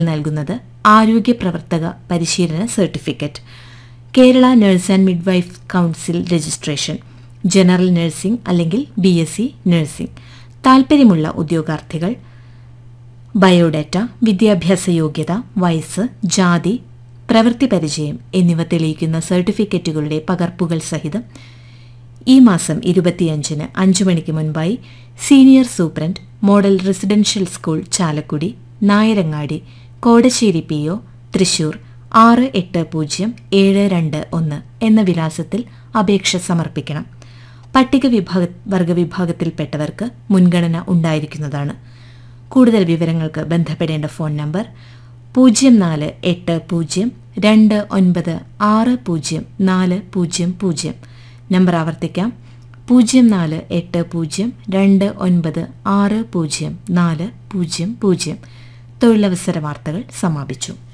നൽകുന്നത് ആരോഗ്യ പ്രവർത്തക പരിശീലന certificate Kerala nurse and midwife council registration general nursing അല്ലെങ്കിൽ ബി എസ് സി നഴ്സിംഗ് താൽപ്പര്യമുള്ള ഉദ്യോഗാർത്ഥികൾ ബയോഡാറ്റ വിദ്യാഭ്യാസ യോഗ്യത വയസ്സ് ജാതി പ്രവൃത്തി പരിചയം എന്നിവ തെളിയിക്കുന്ന സർട്ടിഫിക്കറ്റുകളുടെ പകർപ്പുകൾ സഹിതം ഈ മാസം ഇരുപത്തിയഞ്ചിന് അഞ്ചു മണിക്ക് മുൻപായി senior superintendent model residential school Chalakudy Nayarangadi Kodassery P O Thrissur ആറ് എട്ട് പൂജ്യം ഏഴ് രണ്ട് ഒന്ന് എന്ന വിലാസത്തിൽ അപേക്ഷ സമർപ്പിക്കണം പട്ടിക വിഭാഗ വർഗവിഭാഗത്തിൽപ്പെട്ടവർക്ക് മുൻഗണന ഉണ്ടായിരിക്കുന്നതാണ് കൂടുതൽ വിവരങ്ങൾക്ക് ബന്ധപ്പെടേണ്ട ഫോൺ നമ്പർ പൂജ്യം നാല് എട്ട് പൂജ്യം രണ്ട് ഒൻപത് ആറ് പൂജ്യം നാല് പൂജ്യം പൂജ്യം നമ്പർ ആവർത്തിക്കാം പൂജ്യം നാല് എട്ട് പൂജ്യം രണ്ട് ഒൻപത് ആറ് പൂജ്യം നാല് പൂജ്യം പൂജ്യം തൊഴിലവസര വാർത്തകൾ സമാപിച്ചു